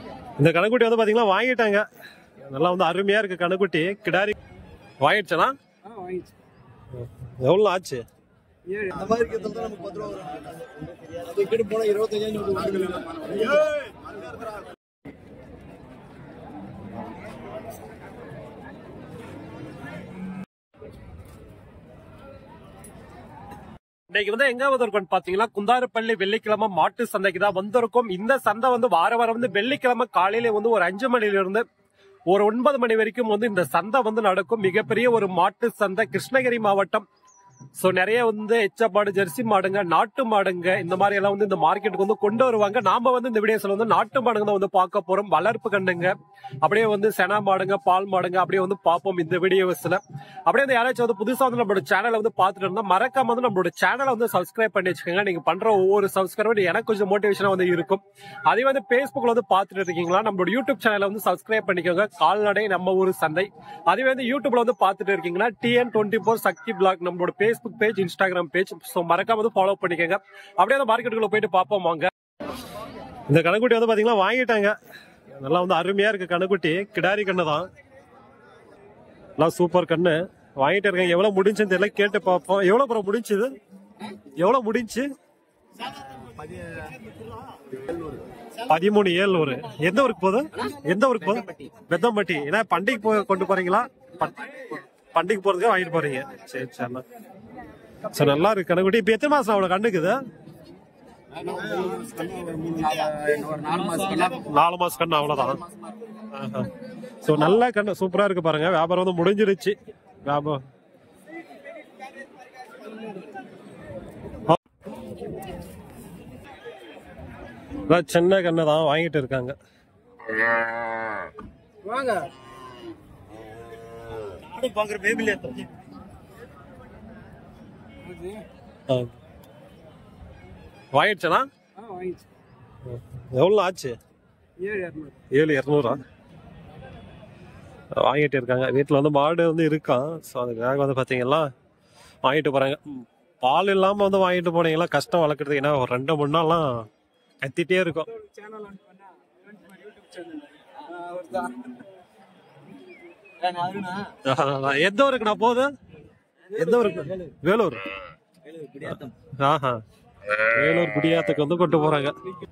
இந்த கணக்குட்டி வந்து பாத்தீங்கன்னா வாங்கிட்டாங்க நல்லா வந்து அருமையா இருக்கு கணக்குட்டி கிடாரி வாங்கிடுச்சனா ஆ வாங்கிச்சு எவ்வளவு ஆச்சு ஏழு அந்த மாதிரி இருக்கிறதுல தான் நமக்கு பத்து ரூபா வரும் அது கிட்ட போனா இருபத்தஞ்சாயிரம் இன்னைக்கு வந்து எங்க வந்திருக்கோம் பாத்தீங்கன்னா குந்தாரப்பள்ளி வெள்ளிக்கிழமை மாட்டு சந்தைக்கு தான் வந்திருக்கோம் இந்த சந்தை வந்து வார வாரம் வந்து வெள்ளிக்கிழமை காலையில வந்து ஒரு அஞ்சு மணில இருந்து ஒரு ஒன்பது மணி வரைக்கும் வந்து இந்த சந்தை வந்து நடக்கும் மிகப்பெரிய ஒரு மாட்டு சந்தை கிருஷ்ணகிரி மாவட்டம் சோ நிறைய வந்து எச்சப்பாடு ஜெர்சி மாடுங்க நாட்டு மாடுங்க இந்த மாதிரி எல்லாம் வந்து இந்த மார்க்கெட்டுக்கு வந்து கொண்டு வருவாங்க நாம வந்து இந்த வீடியோஸ்ல வந்து நாட்டு மாடுங்க தான் வந்து பார்க்க போறோம் வளர்ப்பு கண்ணுங்க அப்படியே வந்து செனா மாடுங்க பால் மாடுங்க அப்படியே வந்து பார்ப்போம் இந்த வீடியோஸ்ல அப்படியே வந்து யாராச்சும் வந்து புதுசா வந்து நம்மளோட சேனலை வந்து பார்த்துட்டு இருந்தா மறக்காம வந்து நம்மளோட சேனலை வந்து சப்ஸ்கிரைப் பண்ணி வச்சுக்கோங்க நீங்க பண்ற ஒவ்வொரு சப்ஸ்கிரைப் எனக்கு கொஞ்சம் மோட்டிவேஷனா வந்து இருக்கும் அதே வந்து Facebookல வந்து பார்த்துட்டு இருக்கீங்களா நம்மளோட யூடியூப் சேனலை வந்து சப்ஸ்கிரைப் பண்ணிக்கோங்க கால்நடை நம்ம ஊர் சந்தை அதே வந்து யூடியூப்ல வந்து பார்த்துட்டு இருக்கீங்கன்னா TN twenty four Sakthi block நம்மளோட Facebook page Instagram page so மறக்காம வந்து ஃபாலோ பண்ணிக்கோங்க அப்படியே அந்த மார்க்கெட்டுக்குள்ள போயிட்டு பார்ப்போம் வாங்க இந்த கணக்குட்டி வந்து பாத்தீங்கன்னா வாங்கிட்டாங்க நல்லா வந்து அருமையா இருக்கு கணக்குட்டி கிடாரி கண்ணு தான் நல்லா சூப்பர் கண்ணு வாங்கிட்டு இருக்காங்க எவ்வளவு முடிஞ்சுன்னு தெரியல கேட்டு பார்ப்போம் எவ்வளவு ப்ரோ முடிஞ்சுது எவ்வளவு முடிஞ்சு பதிமூணு ஏழுநூறு எந்த ஊருக்கு போகுது எந்த ஊருக்கு போகுது பெத்தம்பட்டி ஏன்னா பண்டிகை போ கொண்டு போறீங்களா பண்- பண்டிகை போறதுக்கு வாங்கிட்டு போறீங்க சரி சரிண்ணா சரி நல்லா இருக்கு கணக்குட்டி இப்ப எத்தனை மாசம் அவ்வளவு கண்ணுக்குது நாலு மாசம் கண்ணு அவ்வளவுதான் சோ நல்ல கண்ணு சூப்பரா இருக்கு பாருங்க வியாபாரம் வந்து முடிஞ்சிருச்சு வியாபாரம் அதான் சின்ன கண்ணை தான் வாங்கிட்டு இருக்காங்க வாங்க பாக்குற பேபில ஆ. வாங்கிடுச்சனா ஆ வாங்கிச்சு எவ்வளவு ஆச்சு ஏழு இரநூறு ஏழு இரநூறா வாங்கிட்டு இருக்காங்க வீட்டில் வந்து மாடு வந்து இருக்கான் ஸோ அதுக்காக வந்து பார்த்தீங்கன்னா வாங்கிட்டு போறாங்க ம், பால் இல்லாம வந்து வாங்கிட்டு போனீங்களா கஷ்டம் வளர்க்குறதுக்கு ஏன்னா ஒரு ரெண்டு மூணு நாள்லாம் கத்திட்டே இருக்கும் சேனல் ஆன் பண்ணா யூடியூப் சேனல் அவர் தான் எந்த ஊருக்கு நான் போகுது எந்த ஊருக்கு வேலூர் ஆஹா வேலூர் குடியாத்துக்கு வந்து கொண்டு போறாங்க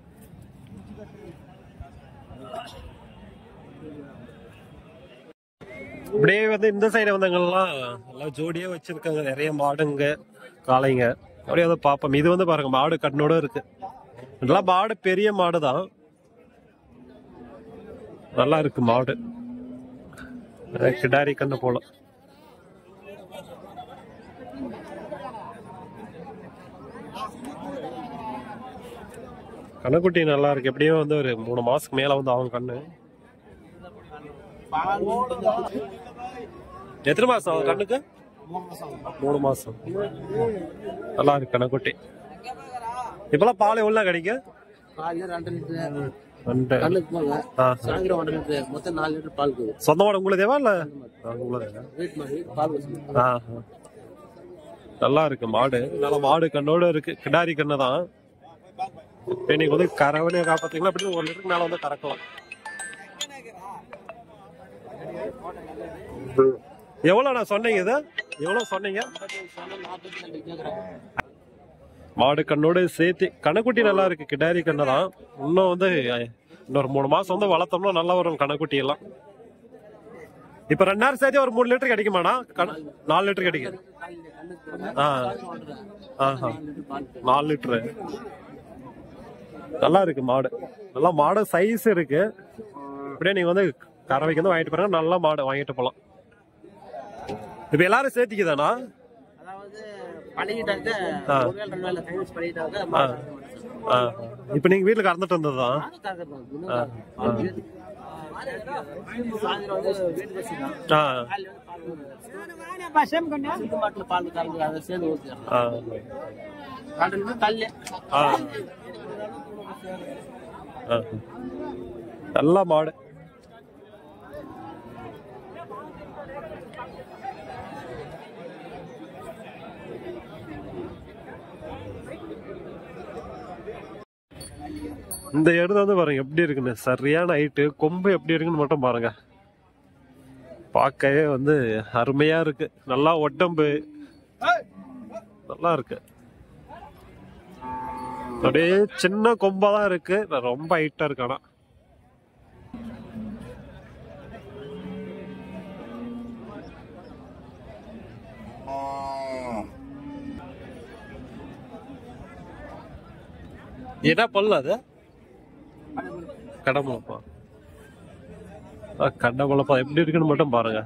இப்படியே வந்து இந்த சைடு வந்தவங்கலாம் எல்லாம் ஜோடியா வச்சிருக்காங்க நிறைய மாடுங்க காளைங்க அப்படியே வந்து பார்ப்போம் இது வந்து பாருங்க மாடு கண்ணோட இருக்கு இதெல்லாம் மாடு பெரிய மாடு தான் நல்லா இருக்கு மாடு அஹ் கிடாரி கண்ணு போல கண்ணுக்குட்டி நல்லா இருக்கு எப்படியும் வந்து ஒரு மூணு மாசத்துக்கு மேல வந்து ஆகும் கண்ணு எத்தனை மாசம் ஆகும் கண்ணுக்கு மூணு மாசம் நல்லா இருக்கு கண்ணுக்குட்டி இப்பெல்லாம் பால் எவ்வளவு கிடைக்கும் காலையில ரெண்டு லிட்டர் ரெண்டு கண்ணுக்கு போங்க ஆ. சாயந்தரம் ஒன்றரை லிட்டர் மொத்தம் நாலு லிட்டர் பால் இருக்குது சொந்த மாடு உங்களுதேவா இல்ல ஆ, உங்களுதேவா வீட்டு மாதிரி பால் வச்சு ஆ, ஆ. நல்லா இருக்கு மாடு நல்லா மாடு கண்ணோட இருக்கு கிடாரி கண்ணு தான் இப்ப இன்னைக்கு வந்து கரவனை காப்பாத்தீங்களா அப்படி ஒரு லிட்டருக்கு மேல வந்து கறக்கலாம் எவ்வளவு நான் சொன்னீங்க இது எவ்வளவு சொன்னீங்க மாடு கண்ணோட சேர்த்து கணக்குட்டி நல்லா இருக்கு கிடாரி கண்ணு தான் இன்னும் வந்து அஹ், இன்னொரு மூணு மாசம் வந்து வளர்த்தோம்னா நல்லா வரும் கணக்குட்டி எல்லாம் இப்ப ரெண்டாயிரம் சேர்த்து ஒரு மூணு லிட்டர் கிடைக்குமாண்ணா கண- நாலு லிட்டர் கிடைக்கும் ஆ ஆஹா நாலு லிட்டரு நல்லா இருக்கு மாடு நல்லா மாடு சைஸ் இருக்கு இப்படியே நீங்க வந்து கறவைக்கு வந்து வாங்கிட்டு போறாங்க நல்ல மாடு வாங்கிட்டு போலாம் இப்ப எல்லாரும் சேர்த்திக்குதானா அதாவது பழகிட்டாங்க ஆ. ஒரு வேளை ரெண்டு வேளை கை வச்சு பழகிட்டாங்க ஆ. ஆ. இப்ப நீங்க வீட்டுல கறந்துட்டு வந்ததுதான் ஆ. ஆ. சாயந்தரம் வந்து வீட்டுக்கு வச்சுக்கலாம் ஆ. காலையில வந்து பால் சிந்து மாட்டுல பால் கறந்து அதை சேர்ந்து ஊற்றிடலாம் ஆ. ரெண்டு லிட்டர் கல்லு ஆ. ஆ. நல்ல மாடு இந்த எருது வந்து பாருங்க எப்படி இருக்குன்னு சரியான ஹைட்டு கொம்பு எப்படி இருக்குன்னு மட்டும் பாருங்க பார்க்கவே வந்து அருமையா இருக்கு நல்லா ஒட்டம்பு நல்லா இருக்கு அப்படியே சின்ன கொம்பா தான் இருக்கு ரொம்ப ஹைட்டா இருக்கு ஆனா என்ன பல்லு அது கடமுளப்பா கடமுளப்பா எப்படி இருக்குன்னு மட்டும் பாருங்க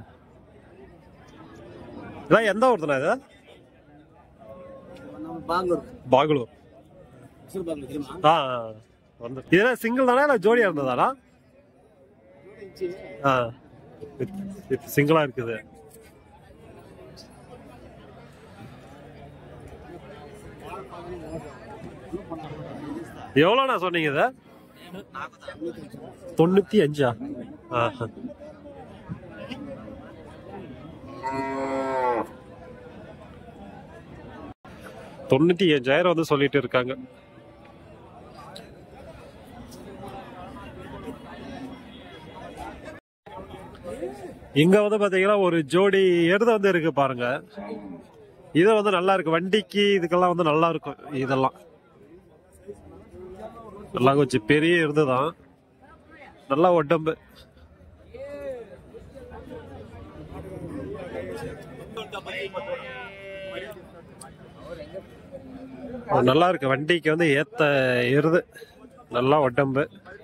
இதான் எந்த ஊர்துனா இது நம்ம பாங்கூர் பாகலூர் மைசூர் பாங்கூர் தெரியுமா ஆ ஆ, வந்து இதெல்லாம் சிங்கிள் தானா இல்லை ஜோடியா இருந்ததானா ஆ சிங்கிளா இருக்குது எவ்வளோண்ணா சொன்னீங்க இதை தொண்ணூத்தி அஞ்சா ஆஹா. தொண்ணூத்தி அஞ்சாயிரம் வந்து சொல்லிட்டு இருக்காங்க இங்க வந்து பாத்தீங்கன்னா ஒரு ஜோடி எருது வந்து இருக்கு பாருங்க இது வந்து நல்லா இருக்கு வண்டிக்கு இதுக்கெல்லாம் வந்து நல்லா இருக்கும் இதெல்லாம் எல்லாம் கொஞ்சம் பெரிய எருது தான் நல்லா உடம்பு நல்லா இருக்கு வண்டிக்கு வந்து ஏத்த எருது நல்லா உடம்பு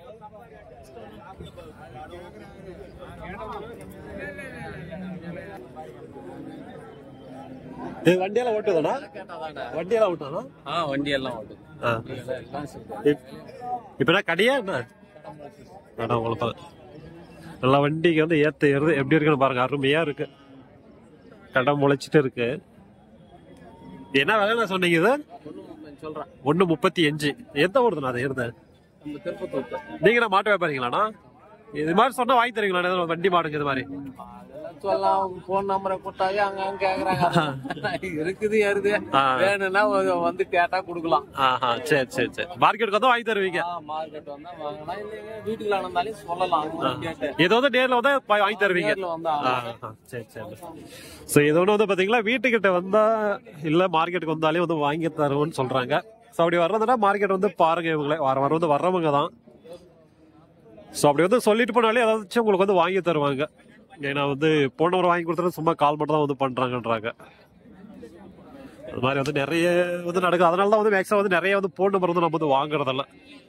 இது வண்டியெல்லாம் ஓட்டுதானா வண்டியெல்லாம் ஓட்டுதானா ஆ வண்டி எல்லாம் ஓடுது ஆ. இப்- இப்ப என்ன கடையா என்ன அதான் உங்களை பார்த்து நல்லா வண்டிக்கு வந்து ஏத்த ஏறுது எப்படி இருக்குன்னு பாருங்க அருமையா இருக்கு கடை முளைச்சிட்டு இருக்கு என்ன விலை சொன்னீங்க இது சொல்றேன் ஒண்ணு முப்பத்தி அஞ்சு எந்த ஊருதுண்ணா அது இருந்த நம்ம திருப்பத்தூர் நீங்க என்ன மாட்டு வியாபாரிங்களாண்ணா இது மாதிரி சொன்னா வாங்கி தருவீங்களா ஏதாவது வண்டி மாடுங்க இது மாதிரி அதெல்லாம் சொல்லலாம் போன் நம்பரை கொடுத்தாவே அங்க அங்க கேக்குறாங்க இருக்குது ஏறுது ஆ. வேணும்னா வந்து- வந்து கேட்டா குடுக்கலாம் ஆஹா சரி சரி சரி மார்க்கெட்டுக்கு வந்து வாங்கி தருவீங்க மார்க்கெட் வந்தா வாங்கலாம் இல்லைங்க வீட்டுல நடந்தாலும் சொல்லலாம் அது மாதிரி கேட்டு ஏதோ வந்து நேர்ல வந்து பா- வாங்கி தருவீங்க நேர்ல வந்தா ஆஹா, சரி சரி ஸோ இது ஒன்று வந்து பார்த்தீங்களா வீட்டுக்கிட்ட வந்தா இல்லை மார்க்கெட்டுக்கு வந்தாலே வந்து வாங்கி தருவோம்னு சொல்றாங்க ஸோ அப்படி வர்றதுன்னா மார்க்கெட் வந்து பாருங்க இவங்களே வர வர வந்து வர்றவங்க தான் ஸோ அப்படி வந்து சொல்லிட்டு போனாலே ஏதாச்சும் உங்களுக்கு வந்து வாங்கி தருவாங்க ஏன்னா வந்து போனவர் வாங்கி கொடுத்தா சும்மா கால் மட்டும் தான் வந்து பண்றாங்கன்றாங்க அது மாதிரி வந்து நிறைய வந்து நடக்குது அதனால தான் வந்து மேக்ஸிமம் வந்து நிறைய வந்து போன் நம்பர் வந்து நம்ம வந்து வாங்குறதில்ல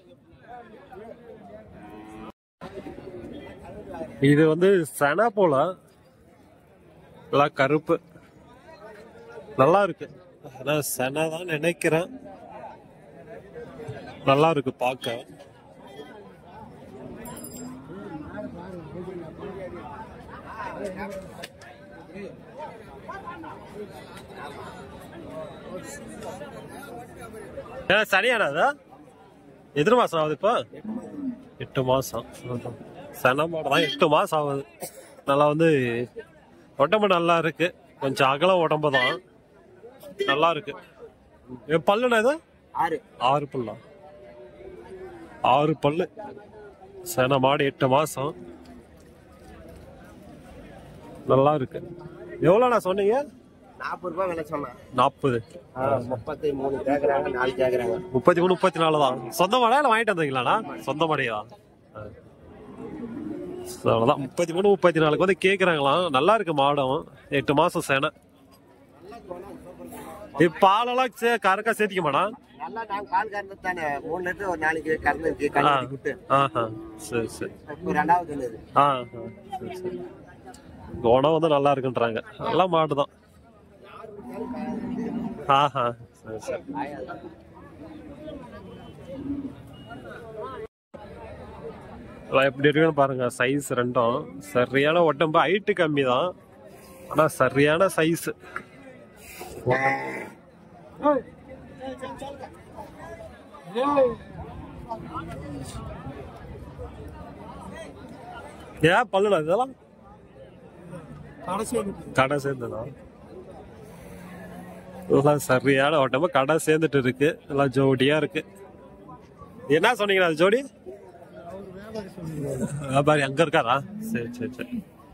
இது வந்து சனா போல எல்லாம் கருப்பு நல்லா இருக்கு ஆனா செனை தான் நினைக்கிறேன் நல்லா இருக்கு பார்க்க ஏன் சரியானா அது எத்தனை மாசம் ஆகுது இப்போ எட்டு மாசம் சென மாடு தான் எட்டு மாசம் ஆகுது நல்லா வந்து உடம்பு நல்லா இருக்கு கொஞ்சம் அகல உடம்பு தான் நல்லா இருக்கு என் பல்லுண்ணா இது ஆறு ஆறு பல்லா ஆறு பல்லு சென மாடு எட்டு மாசம் நல்லா இருக்கு எவ்வளோண்ணா சொன்னீங்க நாற்பது ரூபாய் விலை சொன்னேன் நாற்பது முப்பத்தி மூணு கேக்குறாங்க நாலு கேக்குறாங்க முப்பத்தி மூணு முப்பத்தி நாலு தான் சொந்த மாடா இல்லை வாங்கிட்டு வந்தீங்களாண்ணா சொந்த மாடையா அவ்வளோதான் முப்பத்தி மூணு முப்பத்தி நாலுக்கு வந்து கேட்குறாங்களாம் நல்லா இருக்கு மாடம் எட்டு மாசம் சேனை இது பாலெல்லாம் சே கறக்கா சேர்த்திக்க மாடா நல்லா நாங்க பால் கறந்து தானே மூணு லிட்டர் ஒரு நாளைக்கு கறந்துருக்கு ஆ கண்ணி விட்டு ஆஹா சரி சரி இப்போ ரெண்டாவது இருந்தது ஆ ஆ, சரி சரி குணம் வந்து நல்லா இருக்குன்றாங்க நல்லா மாடு தான் ஆஹா சரி சரி எல்லாம் எப்படி இருக்குன்னு பாருங்க சைஸ் ரெண்டும் சரியான உடம்பு ஹைட்டு கம்மி தான் ஆனா சரியான சைஸ் ஏன் பல்லுல இதெல்லாம் கடை சேர்ந்ததா எல்லாம் சரியான உடம்பு கடை சேர்ந்துட்டு இருக்கு எல்லாம் ஜோடியா இருக்கு என்ன சொன்னீங்க அது ஜோடி வியாபாரி அங்க இருக்காரா சரி சரி சரி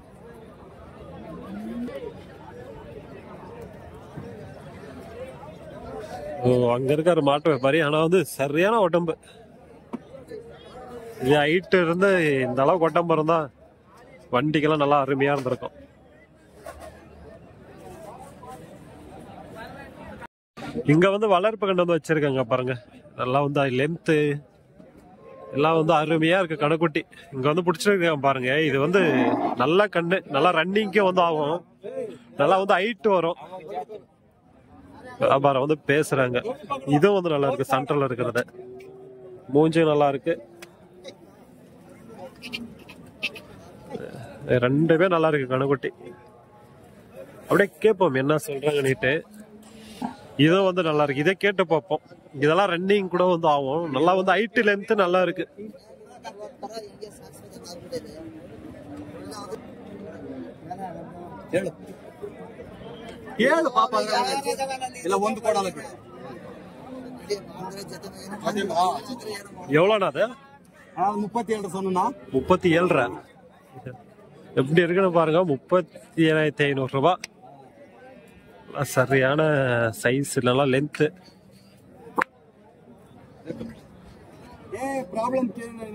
ஓ அங்க இருக்காரு மாட்டு வியாபாரி ஆனா வந்து சரியான உடம்பு இது ஹைட் இருந்து இந்த அளவுக்கு உடம்பு இருந்தா வண்டிக்கெல்லாம் நல்லா அருமையா இருந்திருக்கும் இங்க வந்து வளர்ப்பு கண்டு வந்து வச்சிருக்காங்க பாருங்க நல்லா வந்து லென்த்து எல்லாம் வந்து அருமையா இருக்கு கடைக்குட்டி இங்க வந்து பிடிச்சிருக்காங்க பாருங்க இது வந்து நல்ல கண்ணு நல்லா ரன்னிங்க்கே வந்து ஆகும் நல்லா வந்து ஹைட் வரும் வியாபாரம் வந்து பேசுறாங்க இதுவும் வந்து நல்லா இருக்கு சென்ட்ரல் இருக்கிறது மூஞ்சும் நல்லா இருக்கு ரெண்டுமே நல்லா இருக்கு கணுக்குட்டி அப்படியே கேட்போம் என்ன சொல்றாங்கன்னுட்டு இதுவும் வந்து நல்லா இருக்கு இதை கேட்டு பார்ப்போம் இதெல்லாம் ரன்னிங் கூட வந்து ஆகும் நல்லா வந்து ஹைட் லென்த் நல்லா இருக்கு ಹೇಳು ಹೇಳು ಪಾಪ ಇಲ್ಲ ಒಂದು ಕೊಡಲ್ಲ ಬಿಡು ಅದೇನಾ? எவ்வளோண்ணா அது ಆ, ಮುಪ್ಪತ್ತೇಳು ಸೊನ್ನ முப்பத்தி ஏழ்ரை எப்படி இருக்குன்னு பாருங்க முப்பத்தி ஏழாயிரத்தி ஐநூறு ரூபாய் நல்லா சரியான சைஸ் நல்லா லென்த்து ಏ ಪ್ರಾಬ್ಲಮ್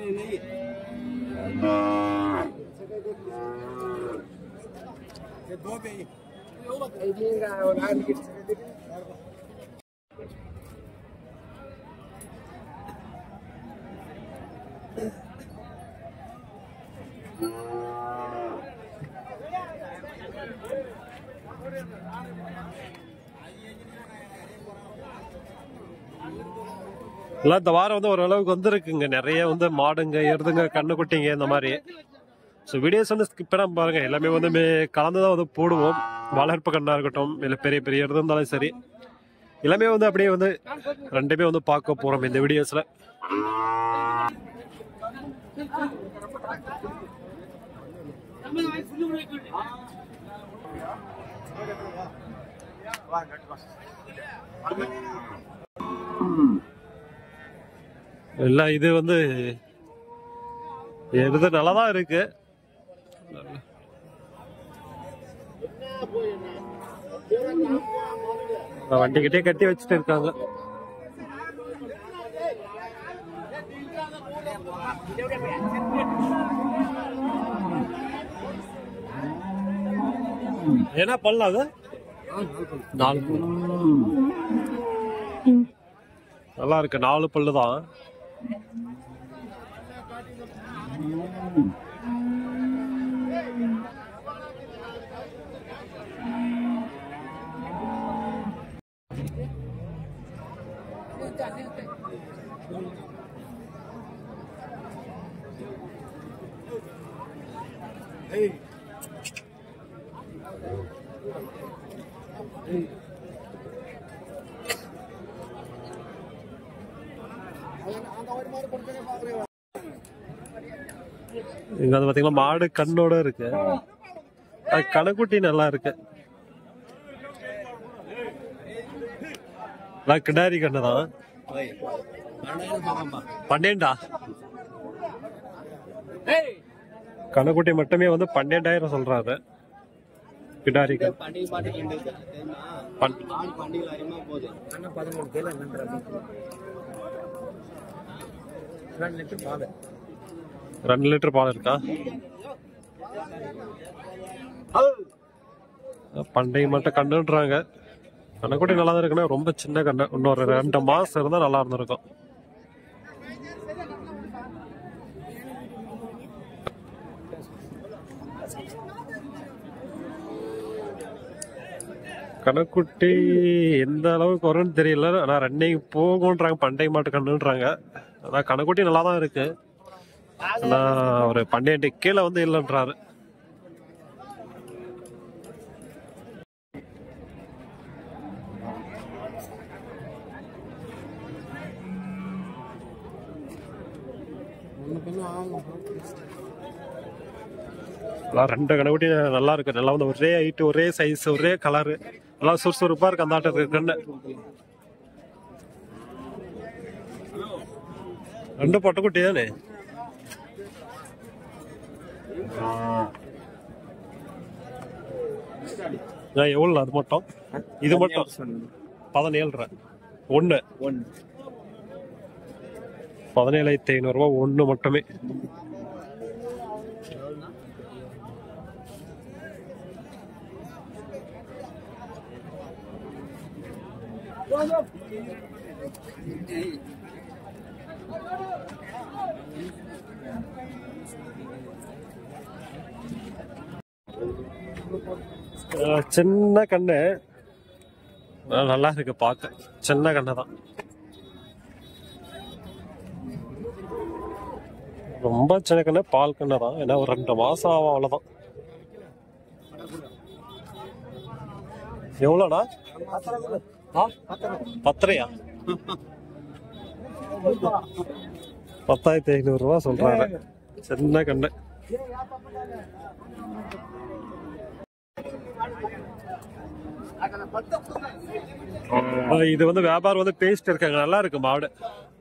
எல்லாம் இந்த வாரம் வந்து ஓரளவுக்கு வந்திருக்குங்க நிறைய வந்து மாடுங்க எருதுங்க கண்ணுக்குட்டிங்க இந்த மாதிரி ஸோ வீடியோஸ் வந்து ஸ்கிப் பண்ணாம பாருங்க எல்லாமே வந்து மே- கலந்து தான் வந்து போடுவோம் வளர்ப்பு கண்ணா இருக்கட்டும் இல்லை பெரிய பெரிய எருது இருந்தாலும் சரி எல்லாமே வந்து அப்படியே வந்து ரெண்டுமே வந்து பார்க்க போறோம் இந்த வீடியோஸ்ல எல்லாம் இது வந்து எருது நல்லா தான் இருக்கு வண்டிக்கிட்டே கட்டி வச்சுட்டு இருக்காங்க என்ன பண்ணலாம் அது நாலு பல்லு. நல்லா இருக்கு நாலு பல்லு தான் இங்க வந்து பாத்தீங்கன்னா மாடு கண்ணோட இருக்கு அது கணக்குட்டி நல்லா இருக்கு அதான் கிடாரி கண்ணு தான் பன்னெண்டா கணக்குட்டி மட்டுமே வந்து பன்னெண்டாயிரம் சொல்றாரு கிடாரி கண் பன்- ரெண்டு லிட்டர் பால் இருக்கா பண்டை மட்டும் கண்ணுன்றாங்க கண்ணக்குட்டி நல்லா தான் இருக்குன்னா ரொம்ப சின்ன கண்ணு இன்னொரு ரெண்டு மாசம் இருந்தா நல்லா இருந்திருக்கும் கணக்குட்டி எந்த அளவுக்கு வரும்னு தெரியல ஆனா ரன்னிங் போகும்ன்றாங்க பண்டை மாட்டு கண்ணுன்றாங்க ஆனா கணக்குட்டி நல்லா தான் இருக்கு ஆனா ஒரு பன்னெண்டு கீழே வந்து இல்லைன்றாரு எல்லாம் ரெண்டு கணக்குட்டி நல்லா இருக்கு நல்லா வந்து ஒரே ஹைட் ஒரே சைஸ் ஒரே கலரு நல்லா சுறுசுறுப்பா இருக்கு அந்த ஆட்டம் இருக்கு கண்ணு ரெண்டு பொட்டக்குட்டி தானே நான் எவ்வளோ அது மட்டும் இது மட்டும் பதினேழு ஒன்று ஒன்று பதினேழாயிரத்தி ஐநூறுரூவா ஒன்று மட்டுமே அஹ் சின்ன கண்ணு அஹ் நல்லா இருக்கு பார்க்க சின்ன கண்ணு தான் ரொம்ப சின்ன கண்ணு பால் கண்ணு தான் ஏன்னா ஒரு ரெண்டு மாசம் ஆகும் அவ்வளவுதான் எவ்வளோண்ணா ஆ? பத்தரையா பத்தாயிரத்தி ஐநூறு ரூபா சொல்றாரு சின்ன கண்ணு ஆ, இது வந்து வியாபாரம் வந்து பேஸ்ட் இருக்காங்க நல்லா இருக்கு மாடு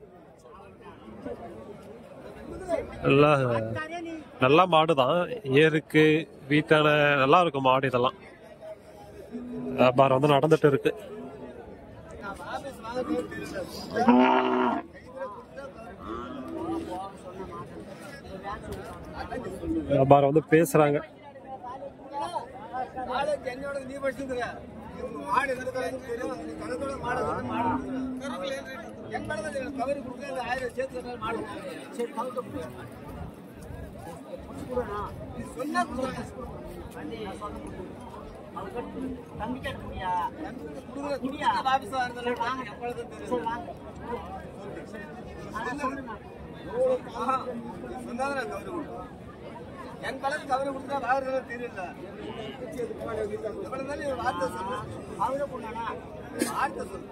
நல்லா நல்ல மாடு தான் ஏருக்கு வீட்டான நல்லா இருக்கும் மாடு இதெல்லாம் வியாபாரம் வந்து நடந்துட்டு இருக்கு வியாபாரம் வந்து பேசுறாங்க நீ படிச்சுங்க மாடு தெரியும் கணக்கோட மாடு மாடு என் மேல கவரி கொடுக்க அந்த ஆயிரம் சேர்த்து மாடு சரி கவுத்த சொன்னா என் பலன் கவரை கொடுத்தா வாங்குறதுல தெரியல எவ்வளவு நாள் வார்த்தை சொல்லு அவரே பொண்ணானா வார்த்தை சொல்லு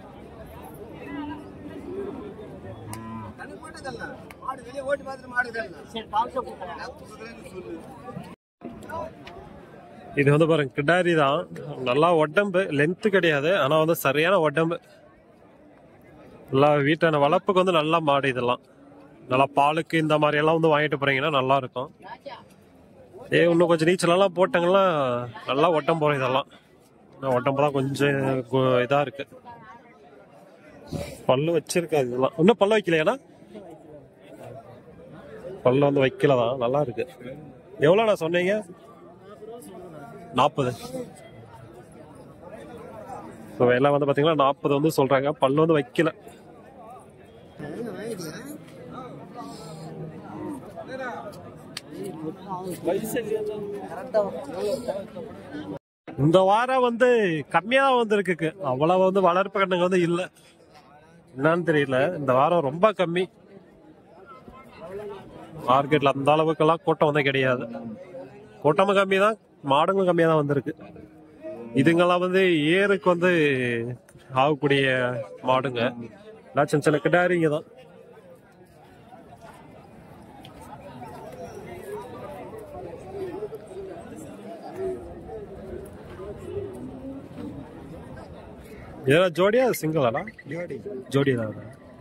கணக்கு போட்டு தரலாம் மாடு வெளியே ஓட்டி பார்த்துட்டு மாடு தரலாம் சொல்லு இது வந்து பாருங்க கிடாரி தான் நல்லா உடம்பு லென்த் கிடையாது ஆனா வந்து சரியான உடம்பு நல்லா வீட்டான வளர்ப்புக்கு வந்து நல்ல மாடு இதெல்லாம் நல்லா பாலுக்கு இந்த மாதிரி எல்லாம் வந்து வாங்கிட்டு போறீங்கன்னா நல்லா இருக்கும் ஏ இன்னும் கொஞ்சம் நீச்சல் எல்லாம் போட்டாங்கன்னா நல்லா ஒட்டம் போறோம் இதெல்லாம் இன்னும் உடம்பு தான் கொஞ்சம் கு- இதா இருக்கு பல்லு வச்சிருக்காது இதெல்லாம் இன்னும் பல்லு வைக்கலையாண்ணா பல்லு வந்து வைக்கல தான் நல்லா இருக்கு எவ்வளோண்ணா சொன்னீங்க நாற்பது ஸோ எல்லாம் வந்து பார்த்தீங்கன்னா நாற்பது வந்து சொல்றாங்க பல்லு வந்து வைக்கல இந்த வாரம் வந்து கம்மியா தான் வந்திருக்கு அவ்வளவு வந்து வளர்ப்பு கண்ணுங்க வந்து இல்ல என்னன்னு தெரியல இந்த வாரம் ரொம்ப கம்மி மார்க்கெட்ல அந்த அளவுக்கெல்லாம் கூட்டம் வந்து கிடையாது கூட்டமும் கம்மி தான் மாடுங்களும் கம்மியா தான் வந்திருக்கு இதுங்கெல்லாம் வந்து ஏருக்கு வந்து ஆகக்கூடிய மாடுங்க எல்லாம் சின்ன சின்ன கிடாரிங்க தான் இதெல்லாம் ஜோடியா சிங்கிளாடா ஜோடி தான்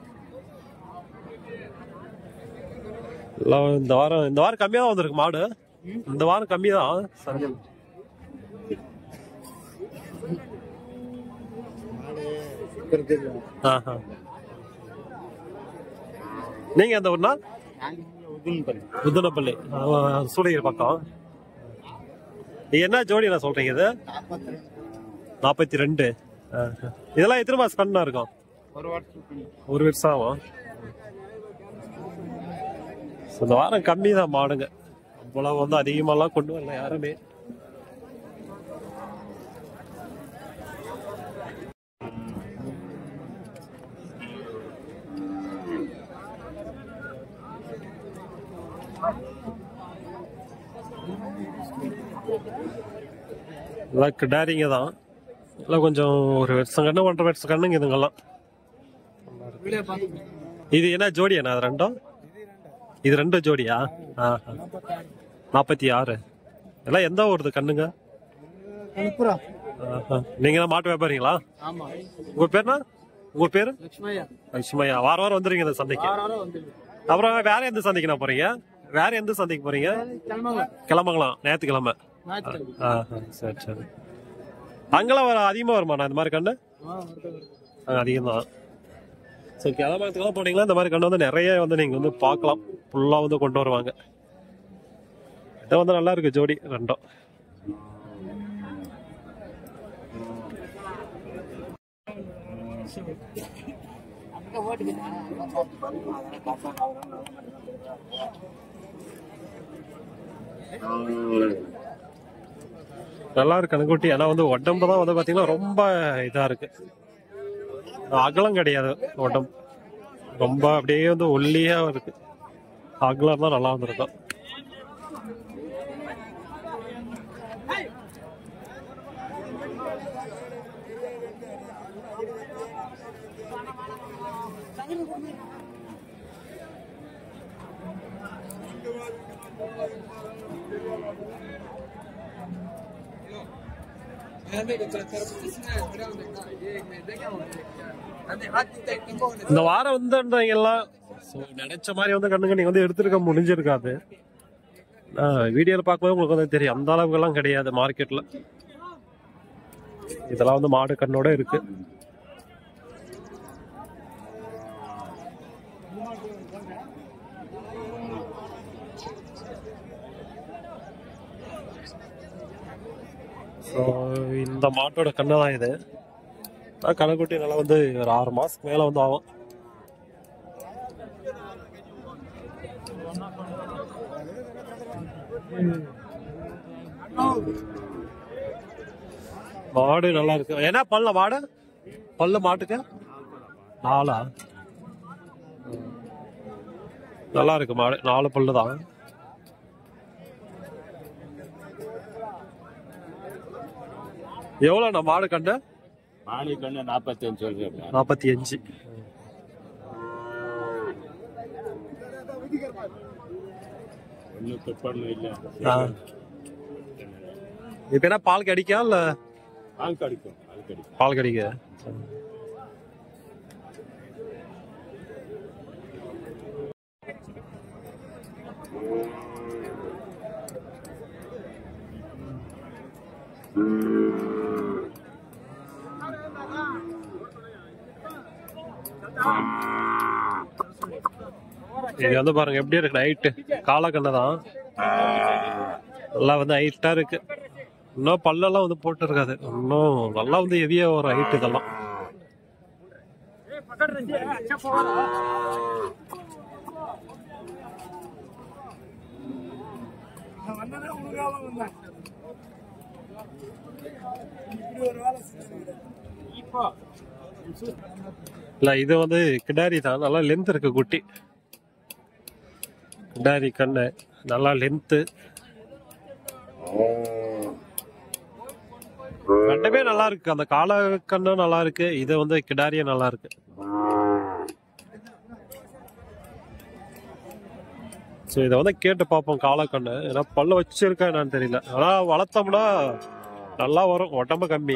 எல்லாம் இந்த வாரம் இந்த வாரம் கம்மியா தான் வந்திருக்கு மாடு இந்த வாரம் கம்மி தான் சந்தை ஆஹா. நீங்க எந்த ஊர்னா புதுனப்பள்ளி சூளகிரி பக்கம் இது என்ன ஜோடி என்ன சொல்றீங்க இது நாற்பத்தி ரெண்டு இதெல்லாம் எத்தனை மாசம் கண்ணா இருக்கும் ஒரு வருஷத்துக்கு ஒரு வருஷம் ஆகும் So, இந்த வாரம் கம்மி தான் மாடுங்க அவ்வளவு வந்து அதிகமாலாம் கொண்டு வரல யாருமே எல்லாம் கிடாரிங்க தான் எல்லாம் கொஞ்சம் ஒரு வருஷம் கண்ணு ஒன்றரை வருஷம் கண்ணுங்க இதுங்கெல்லாம் இது என்ன ஜோடியாண்ணா அது ரெண்டும் இது ரெண்டும் ஜோடியா ஆஹா. நாற்பத்தி ஆறு எல்லாம் எந்த ஊருது கண்ணுங்க ஆஹா. நீங்க தான் மாட்டு வியாபாரிங்களா ஆமா உங்க பேர்னா உங்க பேரு லட்சுமையா லட்சுமையா வாரம் வாரம் வந்துருங்க இந்த சந்தைக்கு வாரம் வந்துருக்கு அப்புறம் வேற எந்த சந்தைக்கு நான் போறீங்க வேற எந்த சந்தைக்கு போறீங்க கிளம்புங்க கிளம்பலாம் ஞாயிற்றுக்கிழமை ஞாயிற்றுக்கிழமை ஆ, ஆ, சரி சரி அங்கெல்லாம் வர அதிகமா வருமா நான் இந்த மாதிரி கண்ணு ஆ வருது வருது அதிகம் தான் சரி கிளம்பத்துக்குலாம் போனீங்களா இந்த மாதிரி கண்ணு வந்து நிறைய வந்து நீங்க வந்து பார்க்கலாம் ஃபுல்லா வந்து கொண்டு வருவாங்க இது வந்து நல்லா இருக்கு ஜோடி ரெண்டும் நல்லா இருக்கு கணக்குட்டி ஆனா வந்து உடம்பு தான் வந்து பாத்தீங்கன்னா ரொம்ப இதா இருக்கு அகலம் கிடையாது உடம்பு ரொம்ப அப்படியே வந்து ஒல்லியா இருக்கு அகலம் தான் நல்லா வந்திருக்கும் இந்த வாரம் வந்து எல்லாம் so, நினைச்ச மாதிரி வந்து கண்ணுங்க நீங்க வந்து எடுத்திருக்க முடிஞ்சிருக்காது வீடியோல பார்க்கும்போது உங்களுக்கு வந்து தெரியும் அந்த அளவுக்கு எல்லாம் கிடையாது மார்க்கெட்ல இதெல்லாம் வந்து மாடு கண்ணோட இருக்கு ஸோ இந்த மாட்டோட கண்ணு தான் இது நான் கணக்குட்டி நல்லா வந்து ஒரு ஆறு மாசத்துக்கு மேல வந்து ஆகும் மாடு நல்லா இருக்கு என்ன பல்ல மாடு பல்லு மாட்டுக்கு நாலா நல்லா இருக்கு மாடு நாலு பல்லு தான் எவ்வளோ நான் மாடு கண்டு மாடி கண்ணு நாற்பத்தஞ்சு சொல்றேன் நாற்பத்தி அஞ்சு ஒன்றும் பிற்பாடு இல்லை ஆ. இப்ப என்ன பால் கடிக்கா இல்ல பால் கடிக்கும் அது கடிக்கும் பால் கடிக்க இது வந்து பாருங்க எப்படி இருக்கு ஹைட்டு காலக்கண்ணு தான் நல்லா வந்து ஹைட்டா இருக்கு இன்னும் பல்லெல்லாம் வந்து போட்டு இருக்காது இன்னும் நல்லா வந்து ஹெவியா ஒரு ஹைட் இதெல்லாம் இல்ல இது வந்து கிடாரி தான் நல்லா லென்த் இருக்கு குட்டி கிடாரி கண்ணு நல்லா லென்த்து ரெண்டுமே நல்லா இருக்கு அந்த கால கண்ணும் நல்லா இருக்கு இது வந்து கிடாரியும் நல்லா இருக்கு ஸோ இதை வந்து கேட்டு பார்ப்போம் காலக்கண்ணு ஏன்னா பல்லு வச்சிருக்கா என்னன்னு தெரியல ஆனா வளர்த்தோம்னா நல்லா வரும் உடம்பு கம்மி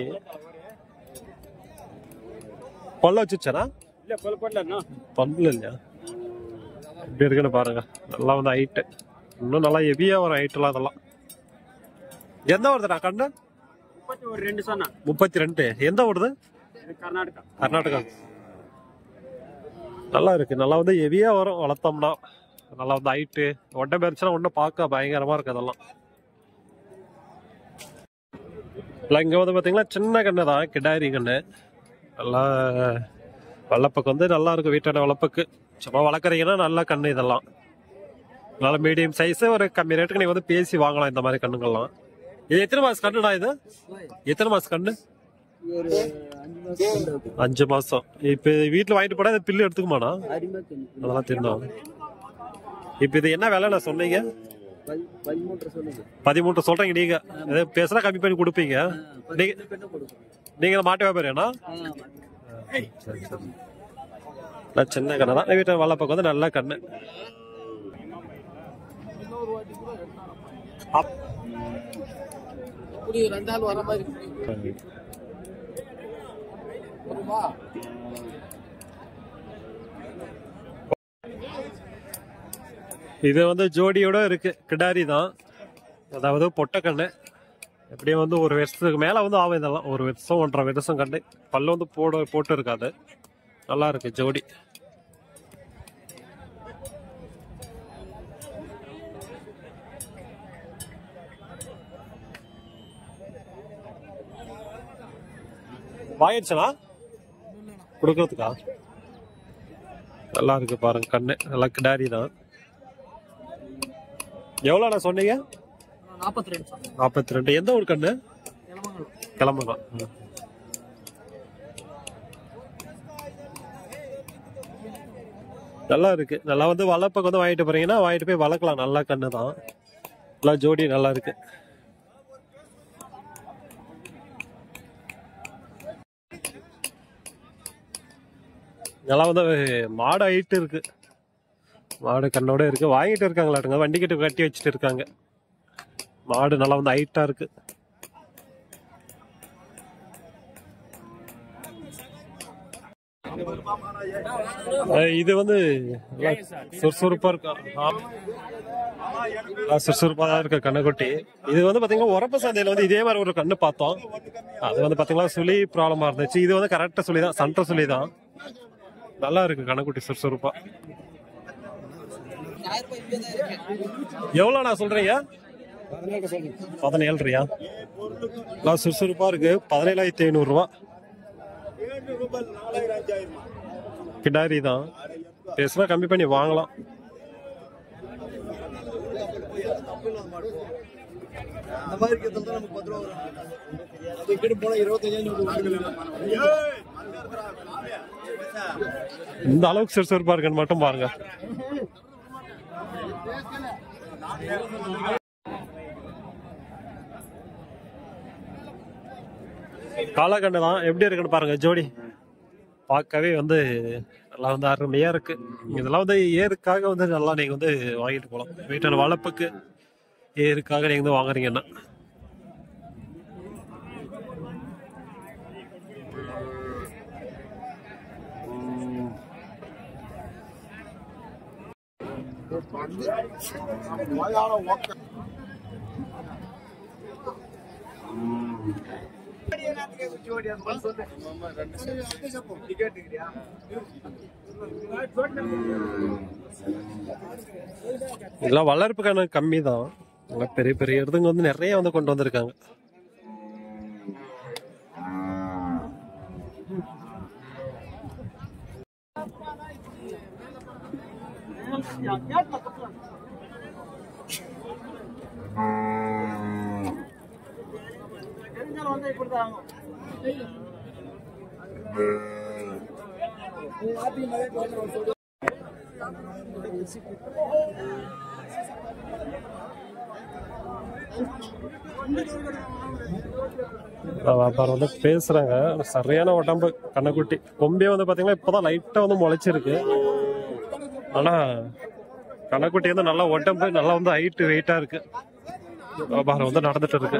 பல்லு வச்சுச்சனா இல்லை கொலை பண்ணலண்ணா பல்லு இல்லையா எப்படி இருக்குன்னு பாருங்க நல்லா வந்து ஹைட்டு இன்னும் நல்லா ஹெவியா வரும் ஹைட்டுலாம் அதெல்லாம் எந்த வருதுடா கண்ணு முப்பத்தி ஒரு ரெண்டு சொன்னா முப்பத்தி ரெண்டு எந்த வருது கர்நாடகா கர்நாடகா நல்லா இருக்கு நல்லா வந்து ஹெவியா வரும் வளர்த்தோம்னா நல்லா வந்து ஹைட்டு உடம்பு இருந்துச்சுன்னா ஒன்றும் பார்க்க பயங்கரமா இருக்கு அதெல்லாம் இல்லை இங்க வந்து பாத்தீங்கன்னா சின்ன கண்ணு தான் கிடாரி கண்ணு நல்லா வளர்ப்புக்கு வந்து நல்லா இருக்கும் வீட்டோட வளர்ப்புக்கு சும்மா வளர்க்குறீங்கன்னா நல்ல கண்ணு இதெல்லாம் நல்ல மீடியம் சைஸ் ஒரு கம்மி ரேட்டுக்கு நீங்க வந்து பேசி வாங்கலாம் இந்த மாதிரி கண்ணுங்கள்லாம் இது எத்தனை மாசம் கண்ணுடா இது எத்தனை மாசம் கண்ணு ஒரு அஞ்சு மாசம் கொண்டு அஞ்சு மாசம் இப்ப வீட்டுல வாங்கிட்டு போனா இந்த பில்லு எடுத்துக்குமாண்ணா அருமையா தெரியும் அதெல்லாம் தின்னும் இப்ப இது என்ன விலை நான் சொன்னீங்க பதிமூன்று சொல்லுங்க பதிமூன்று சொல்றீங்க நீங்க ஏதோ பேசுனா கம்மி பண்ணி கொடுப்பீங்க நீங்க பெண்ணை கொடுக்கும் நீங்க மாட்டு வியாபாரியாண்ணா ஆ சரி சரி நான் சின்ன கண்ணு தான் வீட்டு வளர்ப்பக்கு வந்து நல்ல கண்ணு அப்- இப்படி ரெண்டு நாள் வர மாதிரி இருக்கு. இது வந்து ஜோடியோட இருக்கு கிடாரி தான் அதாவது பொட்டக்கண்ணு எப்படியும் வந்து ஒரு வருஷத்துக்கு மேல வந்து ஆகும் இதெல்லாம் ஒரு வருஷம் ஒன்றரை வருஷம் கண்டு பல்லு வந்து போட போட்டு இருக்காது நல்லா இருக்கு ஜோடி வாங்கிடுச்சனா கொடுக்கறதுக்கா நல்லா இருக்கு பாருங்க கண்ணு நல்லா கிடாரி தான் எவ்வளோண்ணா சொன்னீங்க நாற்பத்தி ரெண்டு சார் நாற்பத்தி ரெண்டு எந்த ஒரு கண்ணு கிளம்பலாம் ம். நல்லா இருக்கு நல்லா வந்து வளர்ப்புக்கு வந்து வாங்கிட்டு போறீங்கன்னா வாங்கிட்டு போய் வளர்க்கலாம் நல்லா கண்ணு தான் நல்லா ஜோடி நல்லா இருக்கு நல்லா வந்து மாடு ஹைட்டு இருக்கு மாடு கண்ணோட இருக்கு வாங்கிட்டு இருக்காங்களாட்டுங்க வண்டி கிட்ட கட்டி வச்சுட்டு இருக்காங்க மாடு நல்லா வந்து ஹைட்டா இருக்கு அஹ் இது வந்து நல்லா சுறுசுறுப்பா இருக்கா சுறுசுறுப்பா தான் இருக்க கண்ணுக்குட்டி இது வந்து பாத்தீங்கன்னா உரப்பு சந்தையில வந்து இதே மாதிரி ஒரு கண்ணு பார்த்தோம் அது வந்து பாத்தீங்கன்னா சுழி ப்ராப்ளமா இருந்துச்சு இது வந்து கரெக்டா சுழி தான் சன்ற சுழி தான் நல்லா இருக்கு கண்ணுக்குட்டி சுறுசுறுப்பா எவ்வளோ நான் சொல்றீங்க பதினேழுறியா நல்லா சுறுசுறுப்பா இருக்கு பதினேழாயிரத்தி ஐநூறு ரூபா கிடாரி தான் பேசுனா கம்மி பண்ணி வாங்கலாம் அந்த மாதிரி இருக்கிறது தான் நமக்கு பத்து ரூபா வரும் அது கிட்ட போனா இருபத்தஞ்சாயிரம் இந்த அளவுக்கு சுறுசுறுப்பா இருக்குன்னு மட்டும் பாருங்க காலக்கண்டு தான் எப்படி இருக்குன்னு பாருங்க ஜோடி பார்க்கவே வந்து நல்லா வந்து அருமையா இருக்கு இதெல்லாம் வந்து ஏருக்காக வந்து நல்லா நீங்க வந்து வாங்கிட்டு போகலாம் வீட்டான வளர்ப்புக்கு ஏருக்காக நீங்க வந்து வாங்குறீங்கன்னா இதெல்லாம் வளர்ப்புக்கான கம்மி தான் நல்லா பெரிய பெரிய இடத்துங்க வந்து நிறைய வந்து கொண்டு வந்திருக்காங்க வியாபாரம் வந்து பேசுறாங்க சரியான உடம்பு கண்ணக்குட்டி கொம்பே வந்து பாத்தீங்கன்னா இப்பதான் லைட்டா வந்து முளைச்சிருக்கு ஆனா கண்ணக்குட்டி வந்து நல்லா உடம்பு நல்லா வந்து ஹைட் வெயிட்டா இருக்கு வியாபாரம் வந்து நடந்துட்டு இருக்கு